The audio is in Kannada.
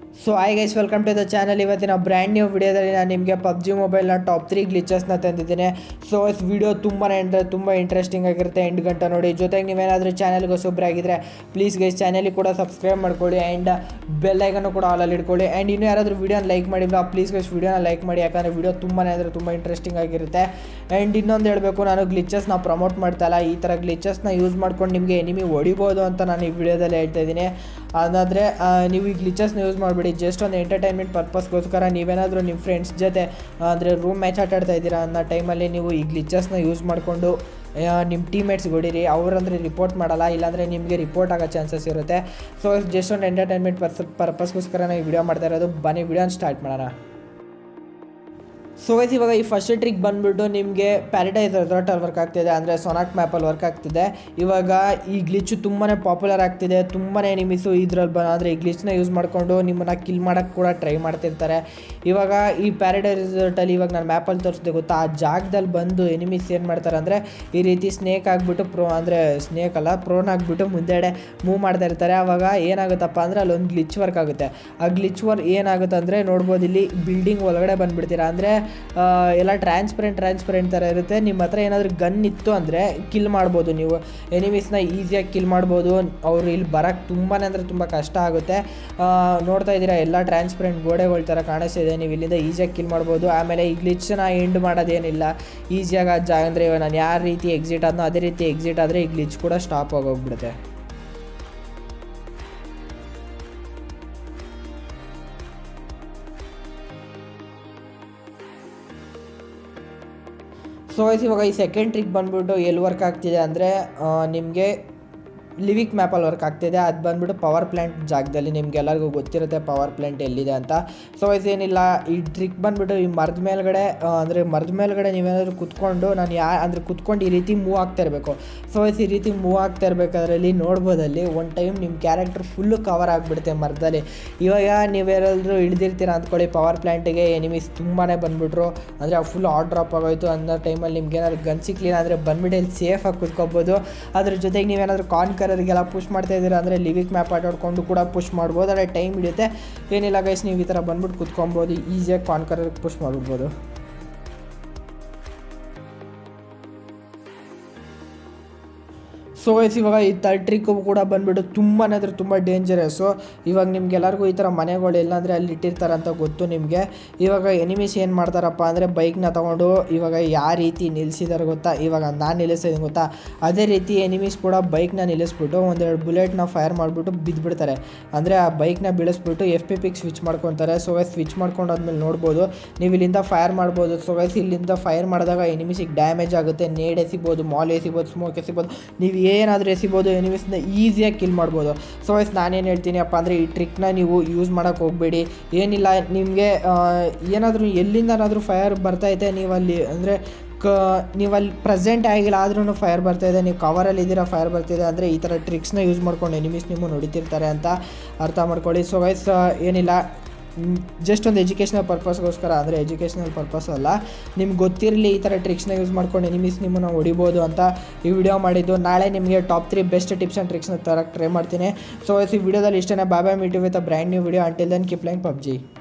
so hi guys welcome to the channel ಇವತ್ತಿನ ಬ್ರ್ಯಾಂಡ್ ನ್ಯೂ ವಿಡಿಯೋದಲ್ಲಿ ನಾನು ನಿಮಗೆ ಪಬ್ಜಿ ಮೊಬೈಲ್ನ ಟಾಪ್ ತ್ರೀ ಗ್ಲಿಚಸ್ನ ತಂದಿದ್ದೀನಿ ಸೊ ಇಸ್ ವಿಡಿಯೋ ತುಂಬಾ ಅಂದರೆ ತುಂಬ ಇಂಟ್ರೆಸ್ಟಿಂಗ್ ಆಗಿರುತ್ತೆ ಎಂಟು ಗಂಟೆ ನೋಡಿ ಜೊತೆಗೆ ನೀವೇನಾದರೂ ಚಾನಲ್ಗೆ ಹೊಸೊಬ್ಬರಾಗಿದ್ದರೆ ಪ್ಲೀಸ್ ಗೈಸ್ ಚಾನಲಿಗೆ ಕೂಡ ಸಬ್ಸ್ಕ್ರೈಬ್ ಮಾಡ್ಕೊಳ್ಳಿ ಆ್ಯಂಡ್ ಬೆಲ್ಲೈಕನ್ನು ಕೂಡ ಆಲಲ್ಲಿ ಇಟ್ಕೊಳ್ಳಿ ಆ್ಯಂಡ್ ಇನ್ನೂ ಯಾರಾದರೂ ವಿಡಿಯೋನ ಲೈಕ್ ಮಾಡಿಲ್ಲ ಪ್ಲೀಸ್ ಗೈಸ್ ವಿಡಿಯೋನ ಲೈಕ್ ಮಾಡಿ ಯಾಕಂದರೆ ವಿಡಿಯೋ ತುಂಬಾ ಅಂದರೆ ತುಂಬ ಇಂಟ್ರೆಸ್ಟಿಂಗ್ ಆಗಿರುತ್ತೆ ಆ್ಯಂಡ್ ಇನ್ನೊಂದು ಹೇಳಬೇಕು ನಾನು ಗ್ಲಿಚಸ್ನ ಪ್ರಮೋಟ್ ಮಾಡ್ತಾ ಇಲ್ಲ ಈ ಥರ ಗ್ಲಿಚಸ್ನ ಯೂಸ್ ಮಾಡ್ಕೊಂಡು ನಿಮಗೆ ಎನಿಮಿ ಹೊಡಿಬೋದು ಅಂತ ನಾನು ಈ ವಿಡಿಯೋದಲ್ಲಿ ಹೇಳ್ತಾ ಇದ್ದೀನಿ ಅದಾದರೆ ನೀವು ಈ ಗ್ಲಿಚಸ್ನ ಯೂಸ್ ಮಾಡಿಬಿಡಿ ಜಸ್ಟ್ ಒಂದು ಎಂಟರ್ಟೈನ್ಮೆಂಟ್ ಪರ್ಪಸ್ಗೋಸ್ಕರ ನೀವೇನಾದರೂ ನಿಮ್ಮ ಫ್ರೆಂಡ್ಸ್ ಜೊತೆ ಅಂದರೆ ರೂಮ್ ಮ್ಯಾಚ್ ಆಟ ಆಡ್ತಾ ಇದ್ದೀರಾ ಅನ್ನೋ ಟೈಮಲ್ಲಿ ನೀವು ಈ ಗ್ಲಿಚಸ್ನ ಯೂಸ್ ಮಾಡಿಕೊಂಡು ನಿಮ್ಮ ಟೀಮೇಟ್ಸ್ಗೆ ಹೊಡೀರಿ ಅವ್ರಂದ್ರೆ ರಿಪೋರ್ಟ್ ಮಾಡಲ್ಲ ಇಲ್ಲಾಂದರೆ ನಿಮಗೆ ರಿಪೋರ್ಟ್ ಆಗೋ ಚಾನ್ಸಸ್ ಇರುತ್ತೆ ಸೊ ಜಸ್ಟ್ ಒಂದು ಎಂಟರ್ಟೈನ್ಮೆಂಟ್ ಪರ್ಸ್ ಪರ್ಪಸ್ಗೋಸ್ಕರ ನಾವು ಈ ವಿಡಿಯೋ ಮಾಡ್ತಾ ಇರೋದು ಬನ್ನಿ ವಿಡಿಯೋನ ಸ್ಟಾರ್ಟ್ ಮಾಡೋಣ ಸೊ ಗೈಸ್ ಇವಾಗ ಈ ಫಸ್ಟ್ ಟ್ರಿಕ್ ಬಂದುಬಿಟ್ಟು ನಿಮಗೆ ಪ್ಯಾರಡೈಸ್ ರೆಸಾರ್ಟಲ್ಲಿ ವರ್ಕ್ ಆಗ್ತಿದೆ ಅಂದರೆ ಸೊನಾಟ್ ಮ್ಯಾಪಲ್ಲಿ ವರ್ಕ್ ಆಗ್ತಿದೆ ಇವಾಗ ಈ ಗ್ಲಿಚ್ಚು ತುಂಬಾ ಪಾಪ್ಯುಲರ್ ಆಗ್ತಿದೆ ತುಂಬಾ ಎನಿಮಿಸು ಇದ್ರಲ್ಲಿ ಬ ಅಂದರೆ ಈ ಗ್ಲಿಚ್ನ ಯೂಸ್ ಮಾಡಿಕೊಂಡು ನಿಮ್ಮನ್ನು ಕಿಲ್ ಮಾಡೋಕ್ಕೆ ಕೂಡ ಟ್ರೈ ಮಾಡ್ತಿರ್ತಾರೆ ಇವಾಗ ಈ ಪ್ಯಾರಡೈಸ್ ರೆಸಾರ್ಟಲ್ಲಿ ಇವಾಗ ನಾನು ಮ್ಯಾಪಲ್ಲಿ ತೋರಿಸ್ದೆ ಗೊತ್ತಾ ಆ ಜಾಗದಲ್ಲಿ ಬಂದು ಎನಿಮಿಸ್ ಏನು ಮಾಡ್ತಾರೆ ಅಂದರೆ ಈ ರೀತಿ ಸ್ನೇಕ್ ಆಗಿಬಿಟ್ಟು ಪ್ರೋ ಅಂದರೆ ಸ್ನೇಕ್ ಅಲ್ಲ ಪ್ರೋನ್ ಆಗಿಬಿಟ್ಟು ಮುಂದೆಡೆ ಮೂವ್ ಮಾಡ್ತಾ ಇರ್ತಾರೆ ಆವಾಗ ಏನಾಗುತ್ತಪ್ಪ ಅಂದರೆ ಅಲ್ಲೊಂದು ಗ್ಲಿಚ್ ವರ್ಕ್ ಆಗುತ್ತೆ ಆ ಗ್ಲಿಚ್ ವರ್ಕ್ ಏನಾಗುತ್ತೆ ಅಂದರೆ ನೋಡ್ಬೋದು ಇಲ್ಲಿ ಬಿಲ್ಡಿಂಗ್ ಒಳಗಡೆ ಬಂದುಬಿಡ್ತೀರಾ ಅಂದರೆ ಎಲ್ಲ ಟ್ರಾನ್ಸ್ಪರೆಂಟ್ ಟ್ರಾನ್ಸ್ಪರೆಂಟ್ ಥರ ಇರುತ್ತೆ ನಿಮ್ಮ ಹತ್ರ ಏನಾದರೂ ಗನ್ ಇತ್ತು ಅಂದರೆ ಕಿಲ್ ಮಾಡ್ಬೋದು ನೀವು ಎನಿಮೀಸ್ನ ಈಸಿಯಾಗಿ ಕಿಲ್ ಮಾಡ್ಬೋದು ಅವರು ಇಲ್ಲಿ ಬರೋಕ್ಕೆ ತುಂಬಾ ಅಂದರೆ ತುಂಬ ಕಷ್ಟ ಆಗುತ್ತೆ ನೋಡ್ತಾ ಇದ್ದೀರಾ ಎಲ್ಲ ಟ್ರಾನ್ಸ್ಪರೆಂಟ್ ಗೋಡೆಗಳ ಥರ ಕಾಣಿಸ್ತಿದೆ ನೀವು ಇಲ್ಲಿಂದ ಈಸಿಯಾಗಿ ಕಿಲ್ ಮಾಡ್ಬೋದು ಆಮೇಲೆ ಈ ಗ್ಲಿಚ್ನ ಎಂಡ್ ಮಾಡೋದೇನಿಲ್ಲ ಈಸಿಯಾಗಿ ಆ ಜಾಗ ಅಂದರೆ ಇವಾಗ ನಾನು ಯಾವ ರೀತಿ ಎಕ್ಸಿಟ್ ಆದ್ನೋ ಅದೇ ರೀತಿ ಎಕ್ಸಿಟ್ ಆದರೆ ಈ ಗ್ಲಿಚ್ ಕೂಡ ಸ್ಟಾಪ್ ಆಗೋಗ್ಬಿಡುತ್ತೆ ಸೊ ಇವಾಗ ಈ ಸೆಕೆಂಡ್ ಟ್ರಿಕ್ ಬಂದ್ಬಿಟ್ಟು ಎಲ್ಲಿ ವರ್ಕ್ ಆಗ್ತಿದೆ ಅಂದರೆ ನಿಮಗೆ ಲಿವಿಕ್ ಮ್ಯಾಪಲ್ಲಿ ವರ್ಕ್ ಆಗ್ತಿದೆ ಅದು ಬಂದ್ಬಿಟ್ಟು ಪವರ್ ಪ್ಲ್ಯಾಂಟ್ ಜಾಗದಲ್ಲಿ ನಿಮ್ಗೆಲ್ಲರಿಗೂ ಗೊತ್ತಿರುತ್ತೆ ಪವರ್ ಪ್ಲ್ಯಾಂಟ್ ಎಲ್ಲಿದೆ ಅಂತ ಸೊ ಏನಿಲ್ಲ ಈ ಟ್ರಿಕ್ ಬಂದ್ಬಿಟ್ಟು ಈ ಮರದ ಮೇಲ್ಗಡೆ ಅಂದರೆ ಮರದ ಮೇಲ್ಗಡೆ ನೀವೇನಾದರೂ ಕುತ್ಕೊಂಡು ನಾನು ಯಾ ಅಂದರೆ ಕುತ್ಕೊಂಡು ಈ ರೀತಿ ಮೂವ್ ಆಗ್ತಾ ಇರಬೇಕು ಸೊ ಈ ರೀತಿ ಮೂವ್ ಆಗ್ತಾ ಇರಬೇಕಾದ್ರಲ್ಲಿ ನೋಡ್ಬೋದಲ್ಲಿ ಒಂದು ಟೈಮ್ ನಿಮ್ಮ ಕ್ಯಾರೆಕ್ಟರ್ ಫುಲ್ಲು ಕವರ್ ಆಗಿಬಿಡುತ್ತೆ ಮರದಲ್ಲಿ ಇವಾಗ ನೀವೇನಾದರೂ ಇಳಿದಿರ್ತೀರ ಅಂದ್ಕೊಳ್ಳಿ ಪವರ್ ಪ್ಲ್ಯಾಂಟಿಗೆ ಎನಿಮೀಸ್ ತುಂಬಾ ಬಂದುಬಿಟ್ರು ಅಂದರೆ ಫುಲ್ ಆಟ್ ಡ್ರಾಪ್ ಆಗೋಯ್ತು ಅನ್ನೋ ಟೈಮಲ್ಲಿ ನಿಮ್ಗೆ ಏನಾದ್ರು ಗನ್ ಸಿಕ್ಲಿಲ್ಲ ಅಂದರೆ ಬಂದ್ಬಿಟ್ಟು ಇಲ್ಲಿ ಸೇಫಾಗಿ ಕುತ್ಕೋಬೋದು ಅದ್ರ ಜೊತೆಗೆ ನೀವೇನಾದರೂ ಕಾನ್ಕರರಿಗೆಲ್ಲ ಪುಷ್ ಮಾಡ್ತಾ ಇದ್ದೀರಾ ಅಂದರೆ ಲಿವಿಕ್ ಮ್ಯಾಪ್ ಆಟಾಡ್ಕೊಂಡು ಕೂಡ ಪುಷ್ ಮಾಡ್ಬೋದು ಆದರೆ ಟೈಮ್ ಹಿಡಿಯುತ್ತೆ ಏನಿಲ್ಲ ಗೈಸ್ ನೀವು ಈ ಥರ ಬಂದ್ಬಿಟ್ಟು ಕುತ್ಕೊಬೋದು ಈಸಿಯಾಗಿ ಕಾನ್ಕರರ್ಗೆ ಪುಷ್ ಮಾಡ್ಬಿಡ್ಬೋದು ಸೊ ಗೈಸ್ ಇವಾಗ ಈ ತರ್ಡ್ ಟ್ರಿಕ್ಕು ಕೂಡ ಬಂದುಬಿಟ್ಟು ತುಂಬಾ ಅಂದರೆ ತುಂಬ ಡೇಂಜರಸ್ಸು ಇವಾಗ ನಿಮ್ಗೆಲ್ಲರಿಗೂ ಈ ಥರ ಮನೆಗಳು ಎಲ್ಲಂದರೆ ಅಲ್ಲಿ ಇಟ್ಟಿರ್ತಾರೆ ಅಂತ ಗೊತ್ತು ನಿಮಗೆ ಇವಾಗ ಎನಿಮೀಸ್ ಏನು ಮಾಡ್ತಾರಪ್ಪ ಅಂದರೆ ಬೈಕ್ನ ತೊಗೊಂಡು ಇವಾಗ ಯಾವ ರೀತಿ ನಿಲ್ಲಿಸಿದಾರೆ ಗೊತ್ತಾ ಇವಾಗ ನಾನು ನಿಲ್ಲಿಸಿದ್ದೀನಿ ಗೊತ್ತಾ ಅದೇ ರೀತಿ ಎನಿಮೀಸ್ ಕೂಡ ಬೈಕ್ನ ನಿಲ್ಲಿಸ್ಬಿಟ್ಟು ಒಂದೆರಡು ಬುಲೆಟ್ನ ಫೈರ್ ಮಾಡಿಬಿಟ್ಟು ಬಿದ್ದುಬಿಡ್ತಾರೆ ಅಂದರೆ ಆ ಬೈಕ್ನ ಬೀಳಿಸ್ಬಿಟ್ಟು ಎಫ್ ಪಿ ಪಿಗೆ ಸ್ವಿಚ್ ಮಾಡ್ಕೊತಾರೆ ಸೊ ಗೈಸ್ ಸ್ವಿಚ್ ಮಾಡ್ಕೊಂಡಾದ್ಮೇಲೆ ನೋಡ್ಬೋದು ನೀವು ಇಲ್ಲಿಂದ ಫೈರ್ ಮಾಡ್ಬೋದು ಸೊ ಗೈಸ್ ಇಲ್ಲಿಂದ ಫೈರ್ ಮಾಡಿದಾಗ ಎನಿಮಿಸಿಗೆ ಡ್ಯಾಮೇಜ್ ಆಗುತ್ತೆ ನೇಡ್ ಎಸಿಬೋದು ಮಾಲ್ ಎಸಿಬೋದು ಸ್ಮೋಕ್ ಎಸಿಬೋದು ನೀವು ಏನಾದರೂ ಎಸಿಬೋದು ಎನಿಮಿಸ್ನ ಈಸಿಯಾಗಿ ಕಿಲ್ ಮಾಡ್ಬೋದು ಸೊ ವೈಸ್ ನಾನೇನು ಹೇಳ್ತೀನಿ ಅಪ್ಪ ಅಂದರೆ ಈ ಟ್ರಿಕ್ನ ನೀವು ಯೂಸ್ ಮಾಡೋಕ್ಕೆ ಹೋಗಬೇಡಿ ಏನಿಲ್ಲ ನಿಮಗೆ ಏನಾದರೂ ಎಲ್ಲಿಂದನಾದರೂ ಫೈರ್ ಬರ್ತೈತೆ ನೀವು ಅಲ್ಲಿ ಅಂದರೆ ಕ ನೀವು ಅಲ್ಲಿ ಪ್ರೆಸೆಂಟ್ ಆಗಿಲ್ಲ ಆದ್ರೂ ಫೈರ್ ಬರ್ತಾಯಿದೆ ನೀವು ಕವರಲ್ಲಿ ಇದ್ದೀರಾ ಫೈರ್ ಬರ್ತಿದೆ ಅಂದರೆ ಈ ಥರ ಟ್ರಿಕ್ಸ್ನ ಯೂಸ್ ಮಾಡ್ಕೊಂಡು ಎನಿಮೀಸ್ ನಿಮ್ಮ ನೋಡಿತಿರ್ತಾರೆ ಅಂತ ಅರ್ಥ ಮಾಡ್ಕೊಳ್ಳಿ ಸೊ ವೈಸ್ ಏನಿಲ್ಲ ಜಸ್ಟ್ ಒಂದು ಎಜುಕೇಷನಲ್ ಪರ್ಪಸ್ಗೋಸ್ಕರ ಅಂದರೆ ಎಜುಕೇಷನಲ್ ಪರ್ಪಸ್ ಅಲ್ಲ ನಿಮ್ಗೆ ಗೊತ್ತಿರಲಿ ಈ ಥರ ಟ್ರಿಕ್ಸ್ನ ಯೂಸ್ ಮಾಡ್ಕೊಂಡು ಎನಿಮೀಸ್ ನಿಮ್ಮನ್ನು ಹೊಡಿಬೋದು ಅಂತ ಈ ವಿಡಿಯೋ ಮಾಡಿದ್ದು ನಾಳೆ ನಿಮಗೆ top three best tips and ಟ್ರಿಕ್ಸ್ನ ತರಕ್ಕೆ ಟ್ರೈ ಮಾಡ್ತೀನಿ ಸೊ ಈ ವಿಡಿಯೋದಲ್ಲಿ ಇಷ್ಟೇ ಬಾಬಾ meet with a brand new video until then keep line PUBG